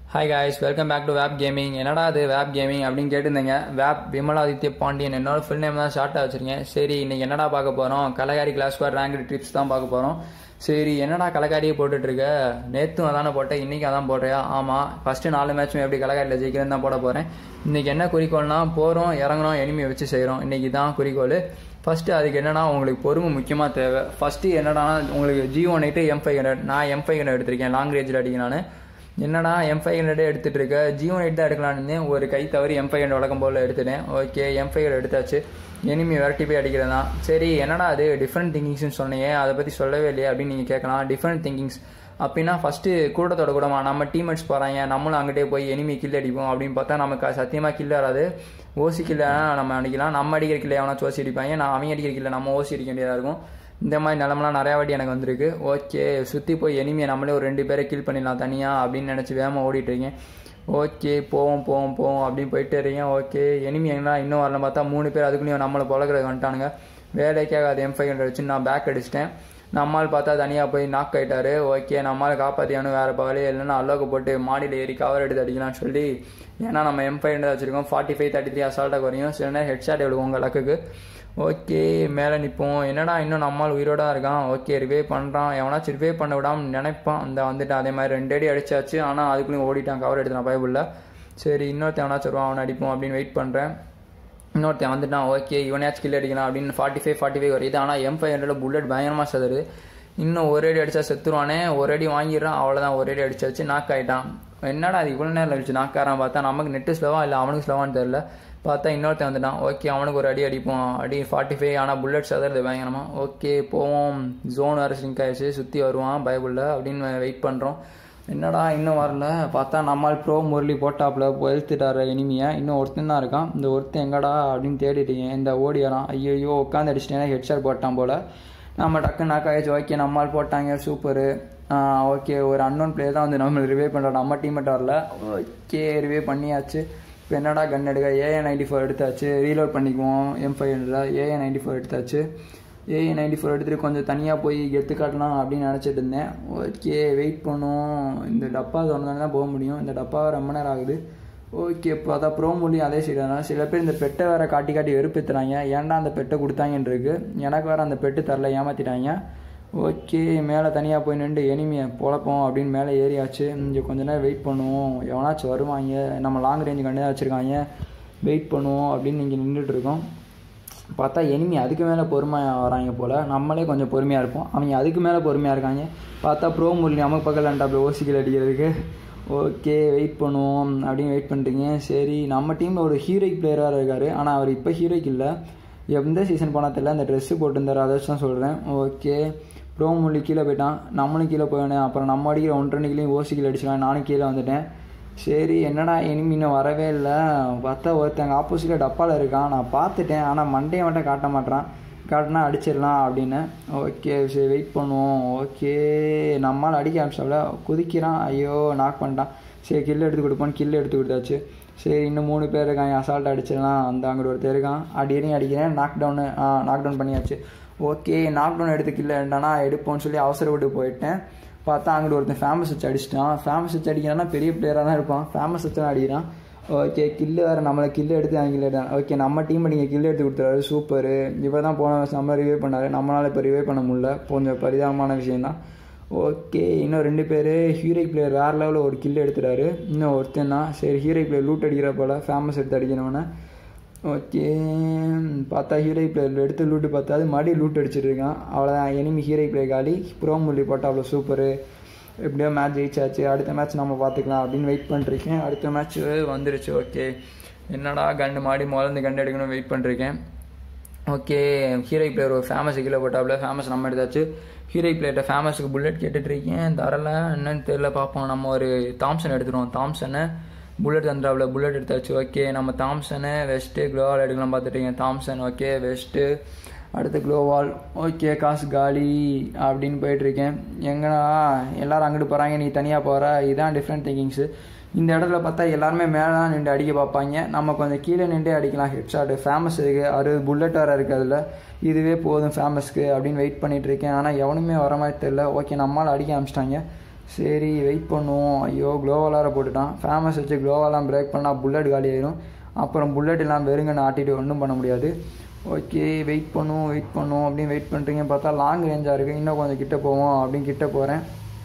Hi guys welcome back to Vape Gaming என்னடா அது vape gaming அப்படின்னு கேட்டிருந்தீங்க வேப் விமலாதித்ய பாண்டியன் என்னோட ஃபுல் நேம் தான் ஷார்ட்டாக வச்சிருக்கேன் சரி இன்னைக்கு என்னடா பார்க்க போகிறோம் Kalahari class for rank trips தான் பார்க்க போகிறோம் சரி என்னடா கலகாரியை போட்டுட்டு இருக்க நேற்றும் அதானே போட்டேன் இன்னைக்கு அதான் போடுறியா ஆமாம் ஃபஸ்ட்டு நாலு மேட்சும் எப்படி கலகாரியில் ஜெயிக்கிறேன்னு தான் போட போகிறேன் இன்னைக்கு என்ன குறிக்கோள்னா போகிறோம் இறங்குறோம் எனிமையை வச்சு செய்கிறோம் இன்னைக்கு தான் குறிக்கோள் ஃபஸ்ட்டு அதுக்கு என்னன்னா உங்களுக்கு பொறுமை முக்கியமாக தேவை ஃபஸ்ட்டு என்னன்னா உங்களுக்கு G one eight M five hundred நான் எம் ஃபைவ் ஹண்ட்ரட் எடுத்திருக்கேன் லாங் ரேஞ்சில் அடிக்க நான் என்னடா எம் ஃபைவ் ஹண்ட்ரடே எடுத்துட்டு இருக்க ஜி ஒன் எயிட் தான் எடுக்கலான்னு இருந்தேன். ஒரு கை தவறி எம் ஃபைவ் ஹண்ட்ரட் வழக்கம் போல் எடுத்துட்டேன் ஓகே எம் ஃபைவ் ஹண்ட்ரட் எடுத்தாச்சு எனிமி விரட்டி போய் அடிக்கிறது தான் சரி என்னடா அது டிஃப்ரெண்ட் திங்கிங்ஸ்னு சொன்னீங்க அதை பற்றி சொல்லவே இல்லையே அப்படின்னு நீங்கள் கேட்கலாம் டிஃப்ரெண்ட் திங்கிங்ஸ் அப்படின்னா ஃபஸ்ட்டு கூட்டத்தோட கூடமா நம்ம டீம்மேட்ஸ் போகிறாங்க நம்மளும் அங்கிட்டே போய் எனிமி கில் அடிப்போம் அப்படின்னு பார்த்தா நமக்கு சத்தியமாக கில் வராது ஓசி கில்ல நம்ம அடிக்கலாம் நம்ம அடிக்கிற கில்ல எவனா ஓசி அடிப்பாங்க நான் அவங்க அடிக்கிற கில்ல நம்ம ஓசி அடிக்க வேண்டியதாக இருக்கும் இந்த மாதிரி நிலமெல்லாம் நிறையா வாட்டி எனக்கு வந்திருக்கு ஓகே சுற்றி போய் எனிமியை நம்மளே ஒரு ரெண்டு பேரை கில் பண்ணிடலாம் தனியாக அப்படின்னு நினச்சி வேகமாக ஓடிட்டு இருக்கேன் ஓகே போவோம் போவோம் போவோம் அப்படின்னு போயிட்டே இருக்கேன் ஓகே எனிமி எங்கன்னா இன்னும் வரல பார்த்தா மூணு பேர் அதுக்குள்ளேயும் நம்மளை பழகிறது வந்துட்டானுங்க வேலைக்காக அது எம் ஃபைவ் ஹண்ட்ரட் வச்சு நான் பேக் அடிச்சிட்டேன் நம்மால் பார்த்தா தனியாக போய் நாக் ஆயிட்டாரு ஓகே நம்மால் காப்பாற்றியானு வேறு பகலையே இல்லைன்னா அல்லோக்கு போட்டு மாடியில் ஏறி கவர் எடுத்து அடிக்கலாம்னு சொல்லி ஏன்னா நம்ம எம் ஃபைவ் ஹண்ட்ரட் வச்சிருக்கோம் ஃபார்ட்டி ஃபைவ் தேர்ட்டி த்ரீ அசால்ட்டாக குறையும் சில நேரம் ஹெட் ஷாட் விடுவோம் உங்கள் லக்குக்கு ஓகே மேலே நிற்போம் என்னடா இன்னும் நம்மால் உயிரோட இருக்கான் ஓகே ரிவே பண்ணுறான் எவனாச்சும் ரிவே பண்ண விடாமல் நினைப்பான் அந்த வந்துட்டு அதே மாதிரி ரெண்டு அடி அடிச்சாச்சு ஆனால் அதுக்குள்ளேயும் ஓடிட்டான் கவர் எடுத்தான் பயபுள்ள சரி இன்னொருத்தன் எவனாச்சும் வருவான் அவனை அடிப்போம் அப்படின்னு வெயிட் பண்ணுறேன் இன்னொருத்தன் வந்துட்டான் ஓகே இவனையாச்சும் கில் அடிக்கலாம் அப்படின்னு ஃபார்ட்டி ஃபைவ் ஃபார்ட்டி ஃபைவ் வருது ஆனால் எம் ஃபைவ் ஹண்ட்ரட் புல்லட் பயங்கரமாக சதுரு இன்னும் ஒரு அடி அடிச்சா செத்துருவானே ஒரு அடி வாங்கிடுறான் அவ்வளோதான் ஒரு அடி அடிச்சாச்சு நாக் ஆகிட்டான் என்னடா அது இவ்வளோ நேரம் கழிச்சு நாக்காரான் பார்த்தா நமக்கு நெட்டு ஸ்லோவா இல்லை அவனுக்கு ஸ்லோவான்னு தெரில பார்த்தா இன்னொருத்தன் வந்துட்டான் ஓகே அவனுக்கு ஒரு அடி அடிப்போம் அடி ஃபார்ட்டி ஃபைவ் ஆனால் புல்லட் சதறது பயங்கரமா ஓகே போவோம் ஜோன் வேறு சிங்க் ஆயிடுச்சு சுற்றி வருவான் பயபுள்ள அப்படின்னு வெயிட் பண்ணுறோம் என்னடா இன்னும் வரல பார்த்தா நம்மால் ப்ரோ முரளி போட்டாப்புல வெளுத்துட்டாரு இனிமையை இன்னும் ஒருத்தன் தான் இருக்கான் இந்த ஒருத்தன் எங்கடா அப்படின்னு தேடிட்டீங்க இந்த ஓடியலாம் ஐயோ உட்காந்து அடிச்சிட்டேன்னா ஹெட்ஷாட் போட்டான் போல் நம்ம டக்குன்னு நாக்காயிடுச்சு ஓகே நம்மால் போட்டாங்க சூப்பரு ஓகே ஒரு அன்னோன் பிளேயர் தான் வந்து நம்ம ரிவே பண்ணுறோம் நம்ம டீம்மேட் வரல ஓகே ரிவே பண்ணியாச்சு இப்போ என்னடா கன் எடுக்க ஏஏ நைன்டி ஃபோர் எடுத்தாச்சு ரீலோட் பண்ணிக்குவோம் M five hundred A A ninety four எடுத்தாச்சு ஏஏ நைன்டி ஃபோர் எடுத்துகிட்டு கொஞ்சம் தனியாக போய் கெத்து காட்டலாம் அப்படின்னு நினச்சிட்டு இருந்தேன் ஓகே வெயிட் பண்ணுவோம் இந்த டப்பா திறந்தானே தான் போக முடியும் இந்த டப்பா ரொம்ப நேரம் ஆகுது ஓகே இப்போ அதான் ப்ரோ மூலியம் அதே செய்யலாம் சில பேர் இந்த பெட்டை வேற காட்டி காட்டி வெறுப்பேற்றுறாங்க ஏன்டா அந்த பெட்டை கொடுத்தாங்கன்னு இருக்கு எனக்கு வேற அந்த பெட்டு தரல ஏமாத்திட்டாங்க ஓகே மேலே தனியாக போய் நின்று எனிமியை பொழப்போம் அப்படின்னு மேலே ஏறியாச்சு இங்கே கொஞ்ச நேரம் வெயிட் பண்ணுவோம் எவனாச்சும் வருவாங்க நம்ம லாங் ரேஞ்சு கண்டு தான் வச்சுருக்காங்க வெயிட் பண்ணுவோம் அப்படின்னு இங்கே நின்றுட்டுருக்கோம் பார்த்தா எனிமி அதுக்கு மேலே பொறுமையாக வராங்க போல் நம்மளே கொஞ்சம் பொறுமையாக இருப்போம் அவங்க அதுக்கு மேலே பொறுமையாக இருக்காங்க பார்த்தா ப்ரோ முரளி நமக்கு பக்கத்தில் அப்படி ஓசிக்கல் அடிக்கிறதுக்கு ஓகே வெயிட் பண்ணுவோம் அப்படின்னு வெயிட் பண்ணுறீங்க சரி நம்ம டீமில் ஒரு ஹீரோயிக் பிளேயராக இருக்கார் ஆனால் அவர் இப்போ ஹீரோய்க்கு இல்லை எந்த சீசன் போனால் தெரியல அந்த ட்ரெஸ்ஸு போட்டிருந்தார் அதை வச்சு தான் சொல்கிறேன் ஓகே ப்ரோ முரளி கீழே போயிட்டான் நம்மளும் கீழே போயினேன் அப்புறம் நம்ம அடிக்கிற ஒன்றரை கிலையும் ஓசிக்கல் அடிச்சிடலாம் நானும் கீழே வந்துட்டேன் சரி என்னடா இனிமே இன்னும் வரவே இல்லை பார்த்தா ஒருத்தங்க ஆப்போசிட்டில் டப்பாவில் இருக்கான் நான் பார்த்துட்டேன் ஆனால் மண்டையை மட்டும் காட்ட மாட்டான் காட்டினா அடிச்சிடலாம் அப்படின்னு ஓகே சரி வெயிட் பண்ணுவோம் ஓகே நம்மளால் அடிக்க ஆரம்பிச்சாவில் குதிக்கிறான் ஐயோ நாக் பண்ணிட்டான் சரி கில் எடுத்து கொடுப்போன்னு கில் எடுத்து கொடுத்தாச்சு சரி இன்னும் மூணு பேர் இருக்காங்க அசால்ட் அடிச்சிடலாம் அந்த அங்கிட்டு ஒருத்தர் இருக்கான் அடியடி அடிக்கிறேன் நாக் டவுனு ஆ நாக் டவுன் பண்ணியாச்சு ஓகே நாக் டவுன் எடுத்து கில்ல என்னன்னா எடுப்போம்னு சொல்லி அவசரப்பட்டு போயிட்டேன் பார்த்தா அங்கிட்டு ஒருத்தன் ஃபேமஸ் வச்சு அடிச்சிட்டான் ஃபேமஸ் வச்சு அடிக்கிறான்னா பெரிய பிளேயராக தான் இருப்பான் ஃபேமஸ் வச்சு தான் அடிக்கிறான் ஓகே கில்லு வேறு நம்மளை கில்லு எடுத்து அவங்க கில்லு எடுத்தான் ஓகே நம்ம டீம் நீங்கள் கில்லு எடுத்து கொடுத்துறாரு சூப்பரு இப்போ தான் போன நம்ம ரிவே பண்ணார் நம்மளால் இப்போ ரிவே பண்ண முடியல கொஞ்சம் பரிதாபமான விஷயந்தான் ஓகே இன்னும் ரெண்டு பேர் ஹீரோயிக் பிளேயர் வேறு லெவலில் ஒரு கில்லு எடுத்துட்டாரு இன்னும் ஒருத்தன் தான் சரி ஹீரோயிக் பிளேயர் லூட் அடிக்கிற போல் ஃபேமஸ் எடுத்து அடிக்கணும்னு ஓகே பார்த்தா ஹீரோயிக் பிளேயர் எடுத்து லூட்டு பார்த்தாது மறுபடி லூட் அடிச்சிட்டு இருக்கான் அவ்வளோதான் எனிமி ஹீரோயிக் பிளேயர் காலி ப்ரோ முள்ளி போட்டால் அவ்வளோ சூப்பரு எப்படியோ மேட்ச் ஜெயிச்சாச்சு அடுத்த மேட்ச் நம்ம பார்த்துக்கலாம் அப்படின்னு வெயிட் பண்ணிருக்கேன் அடுத்த மேட்ச் வந்துருச்சு ஓகே என்னடா கண்டு மாடி முதல்ல கண்டு எடுக்கணும் வெயிட் பண்ணிருக்கேன் ஓகே ஹீரோய் பிளேயர் ஒரு ஃபேமஸ் கீழே போட்டாப்புல ஃபேமஸ் நம்ம எடுத்தாச்சு ஹீரோய் பிளேயர்கிட்ட ஃபேமஸுக்கு புல்லட் கேட்டுட்ருக்கேன் தரல என்னன்னு தெரியல பார்ப்போம் நம்ம ஒரு தாம்சன் எடுத்துருவோம் தாம்சனை புல்லட் தந்துடாப்புல புல்லட் எடுத்தாச்சு ஓகே நம்ம தாம்சனு வெஸ்ட்டு க்ளோவால் எடுக்கலாம் பார்த்துட்டீங்க தாம்சன் ஓகே வெஸ்ட்டு அடுத்து க்ளோவால் ஓகே காசு காலி அப்படின்னு போயிட்டுருக்கேன் எங்கடா எல்லோரும் அங்கிட்டு போகிறாங்க நீ தனியாக போகிற இதுதான் டிஃப்ரெண்ட் திங்கிங்ஸு இந்த இடத்துல பார்த்தா எல்லாருமே மேலே தான் நின்று அடிக்க பார்ப்பாங்க நம்ம கொஞ்சம் கீழே நின்று அடிக்கலாம் ஹெட் ஷாட் ஃபேமஸ் இருக்குது அறுபது புல்லட் வேறு இருக்குது அதில் இதுவே போதும் ஃபேமஸ்க்கு அப்படின்னு வெயிட் பண்ணிட்டு இருக்கேன் ஆனால் எவனுமே வர மாதிரி தெரியல ஓகே நம்மளால் அடிக்க ஆரம்பிச்சிட்டாங்க சரி வெயிட் பண்ணுவோம் ஐயோ க்ளோவலார போட்டுட்டான் ஃபேமஸ் வச்சு க்ளோவெல்லாம் பிரேக் பண்ணால் புல்லட் காலி ஆயிரும் அப்புறம் புல்லட் எல்லாம் வெறுங்கன்னு ஆட்டிட்டு ஒன்றும் பண்ண முடியாது ஓகே வெயிட் பண்ணுவோம் வெயிட் பண்ணுவோம் அப்படின்னு வெயிட் பண்ணுறீங்க பார்த்தா லாங் ரேஞ்சாக இருக்குது இன்னும் கொஞ்சம் கிட்ட போவோம் அப்படின்னு கிட்ட போகிறேன்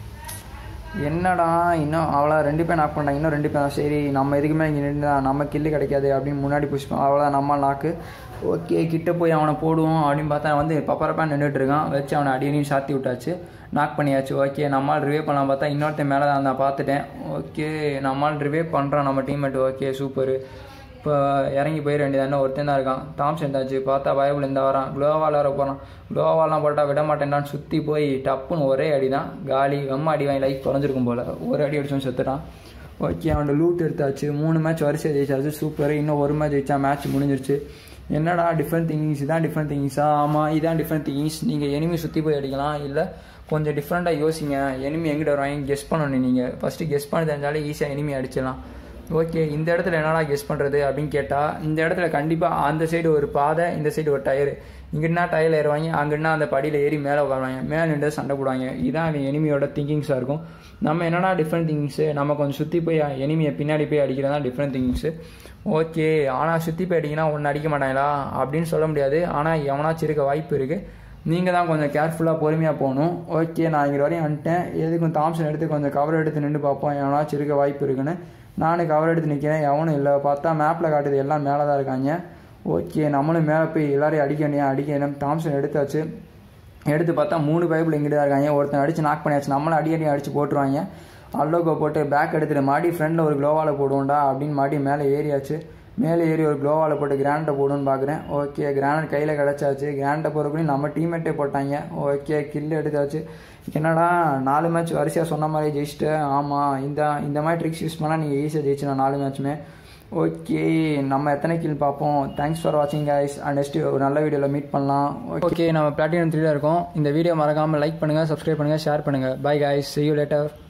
என்னடா இன்னும் அவ்வளோ ரெண்டு பேர் நாக் பண்ணாங்க இன்னும் ரெண்டு பேர் தான். சரி நம்ம எதுக்குமே இங்கே நின்று நம்ம கில்லு கிடைக்காது அப்படின்னு முன்னாடி புஷ் அவ்வளோ நம்ம நாக்கு ஓகே கிட்ட போய் அவனை போடுவோம் அப்படின்னு பார்த்தா வந்து பப்பரப்பா நின்றுட்டு இருக்கான் வச்சு அவனை அடியனையும் சாத்தி விட்டாச்சு நாக் பண்ணியாச்சு ஓகே நம்மால் ரிவே பண்ணலாம் பார்த்தா இன்னொருத்தன் மேலே தான் நான் பார்த்துட்டேன் ஓகே நம்மால் ரிவே பண்ணுறான் நம்ம டீம்மேட் ஓகே சூப்பரு இப்போ இறங்கி போயிட வேண்டியதானே ஒருத்தன் தான் இருக்கான் தாம்சன் இருந்தாச்சு பார்த்தா பயபுல இந்த வரான் க்ளோவால் வர போகிறான் க்ளோவாலாம் போட்டால் விட மாட்டேன்டான்னு சுற்றி போய் டப்புன்னு ஒரே அடி தான் காலி வெம்ம அடி வாங்கி லைஃப் குறைஞ்சிருக்கும் போல் ஒரு அடி அடிச்சோன்னு செத்துட்டான் ஓகே அவனோட லூட் எடுத்தாச்சு மூணு மேட்ச் வரிசையாக ஜெயிச்சாச்சு சூப்பர் இன்னும் ஒரு மேட்ச் ஜெயிச்சா மேட்ச் முடிஞ்சிருச்சு என்னடா டிஃப்ரெண்ட் திங்கிங்ஸ் இதான் டிஃப்ரெண்ட் திங்கிங்ஸா ஆமாம் இதான் டிஃப்ரெண்ட் திங்கிங்ஸ் நீங்கள் எனிமி சுற்றி போய் அடிக்கலாம் இல்லை கொஞ்சம் டிஃப்ரெண்ட்டாக யோசிங்க எனிமி எங்கிட்ட வருவாங்க கெஸ் பண்ணணும் நீங்கள் ஃபஸ்ட்டு கெஸ் பண்ண தெரிஞ்சாலே ஈஸியாக எனிமி அடிச்சிடலாம் ஓகே இந்த இடத்துல என்னடா கெஸ் பண்ணுறது அப்படின்னு கேட்டால் இந்த இடத்துல கண்டிப்பாக அந்த சைடு ஒரு பாதை இந்த சைடு ஒரு டயரு இங்கிட்டனா டயரில் ஏறுவாங்க அங்கிட்டனா அந்த படியில் ஏறி மேலே உட்காருவாங்க மேலே நின்று சண்டை போடுவாங்க இதான் அவன் எனிமியோட திங்கிங்ஸாக இருக்கும் நம்ம என்னடா டிஃப்ரெண்ட் திங்ஸு நம்ம கொஞ்சம் சுற்றி போய் எனிமியை பின்னாடி போய் அடிக்கிறதா டிஃப்ரெண்ட் திங்ஸு ஓகே ஆனால் சுற்றி போய் அடிக்கினா ஒன்று அடிக்க மாட்டாங்களா அப்படின்னு சொல்ல முடியாது ஆனால் எவனாச்சும் இருக்க வாய்ப்பு இருக்குது நீங்கள் தான் கொஞ்சம் கேர்ஃபுல்லாக பொறுமையாக போகணும் ஓகே நான் இங்கே வரையும் வந்துட்டேன் எதுக்கும் தாம்சன் எடுத்து கொஞ்சம் கவர் எடுத்து நின்று பார்ப்போம் எவனாச்சும் இருக்க வாய்ப்பு இருக்குன்னு நானும் கவர் எடுத்து நிற்கிறேன் எவனும் இல்லை பார்த்தா மேப்பில் காட்டுது எல்லாம் மேலே தான் இருக்காங்க ஓகே நம்மளும் மேலே போய் எல்லாரையும் அடிக்க வேண்டிய அடிக்க வேணும் தாம்சன் எடுத்தாச்சு எடுத்து பார்த்தா மூணு பைப்பில் இங்கிட்டு தான் இருக்காங்க ஒருத்தன் அடித்து நாக் பண்ணியாச்சு நம்மளும் அடி அடி அடித்து போட்டுருவாங்க அல்லோகோ போட்டு பேக் எடுத்துட்டு மாடி ஃப்ரெண்டில் ஒரு க்ளோவால் போடுவோம்டா அப்படின்னு மாடி மேலே ஏறியாச்சு மேலே ஏறி ஒரு க்ளோவால் போட்டு கிராண்டை போடுன்னு பார்க்குறேன் ஓகே கிராண்ட் கையில் கிடச்சாச்சு கிராண்டை போகிறக்குள்ளே நம்ம டீம்மேட்டே போட்டாங்க ஓகே கில் எடுத்தாச்சு என்னடா நாலு மேட்ச் வரிசையாக சொன்ன மாதிரி ஜெயிச்சிட்டேன் ஆமாம் இந்த இந்த மாதிரி ட்ரிக்ஸ் யூஸ் பண்ணால் நீங்கள் ஈஸியாக ஜெயிச்சிடலாம் நாலு மேட்ச்சுமே ஓகே நம்ம எத்தனை கில் பார்ப்போம் தேங்க்ஸ் ஃபார் வாட்சிங் கைஸ் அண்ட் நெக்ஸ்ட் ஒரு நல்ல வீடியோவில் மீட் பண்ணலாம் ஓகே நம்ம பிளாட்டினம் த்ரீல இருக்கோம் இந்த வீடியோ மறக்காமல் லைக் பண்ணுங்கள் சப்ஸ்கிரைப் பண்ணுங்கள் ஷேர் பண்ணுங்கள் bye guys see you later